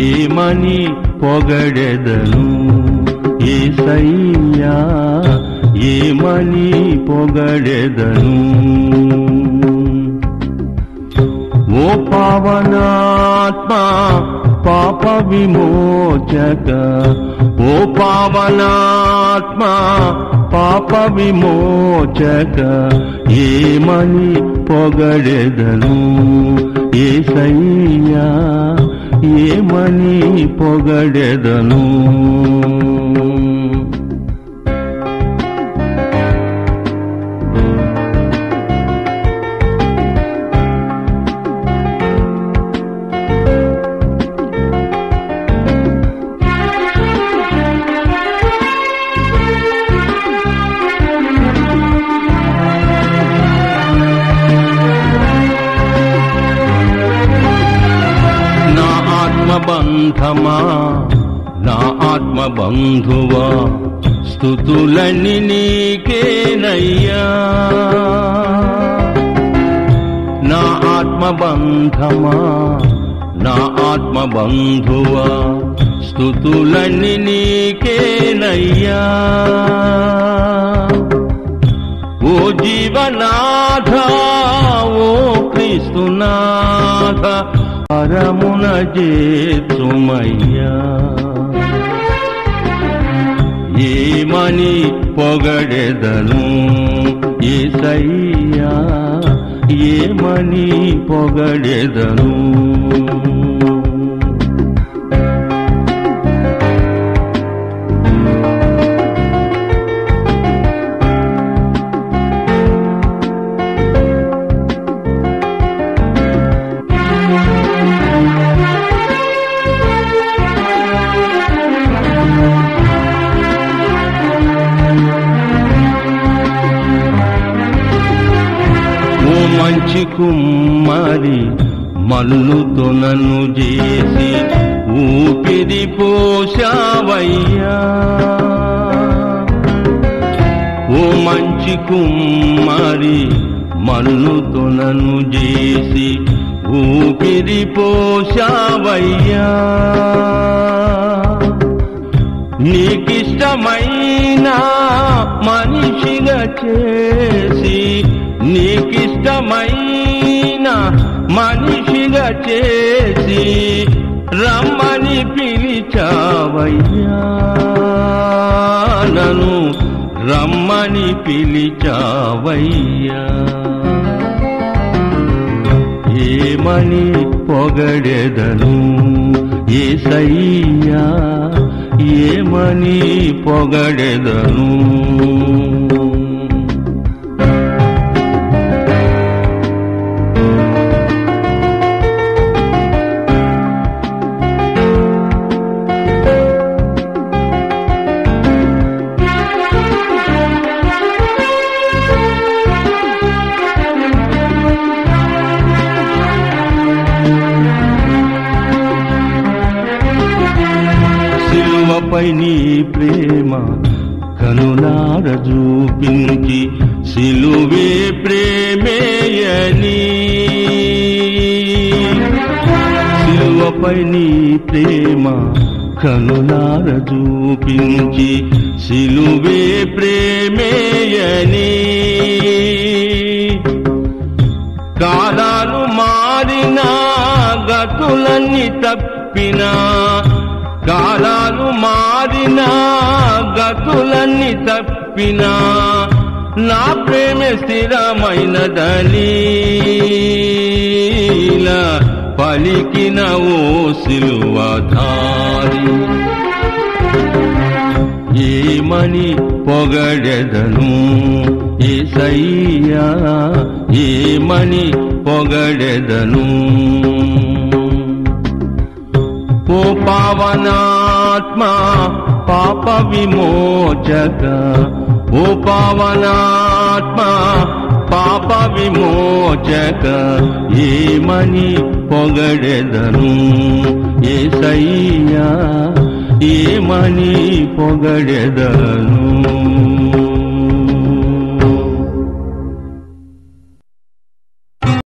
ఏమని పొగడెదను ఏసయ్యా ఏమని పొగడెదను ఓ పావనాత్మ పాప విమోచక ఓ పావనాత్మ పాప విమోచక ఏమని పొగడెదను ఏసయ్యా ఏమని పొగడెదను నా ఆత్మబంధమా నా ఆత్మబంధువా స్థుతులన్నీ నీకేనయ్యా నా ఆత్మబంధమా నా ఆత్మబంధువా స్థుతులన్నీ నీకేనయ్యా ఓ జీవనాథ ఓ క్రీస్తునాథ పరమున చేతుమయ్యా ఏమని పొగడెదను ఏసయ్యా ఏమని పొగడెదను ఓ మంచి కుమ్మరి మల్లుతో నన్ను చేసి ఊపిరి పోషావయ్యా ఓ మంచి కుమ్మరి మల్లుతో నన్ను చేసి ఊపిరి పోషావయ్యా నీకిష్టమైన మనిషిగా చేసి నీకిష్టమైన మనిషిగా చేసి రమ్మని పిలిచావయ్యా నన్ను రమ్మని పిలిచావయ్యా ఏమని పొగడెదను ఏసయ్యా ఏమని పొగడెదను శిలువపై నీ ప్రేమ కనులార చూపించి సిలువే ప్రేమేయని శిలువపై నీ ప్రేమ కనులార చూపించి సిలువే ప్రేమేయని కాలాలు మారినా గతులన్నీ తప్పినా కాలాలు మారినా గతులన్నీ తప్పినా నా ప్రేమ స్థిరమైనదని ఇలా పలికిన ఓ సిలువధారి ఏమని పొగడెదను ఏసయ్యా ఏమని పొగడెదను ఓ పావనాత్మ పాప విమోచక ఓ పావనాత్మ పాప విమోచక ఏమని పొగడెదను ఏసయ్యా ఏమని పొగడెదను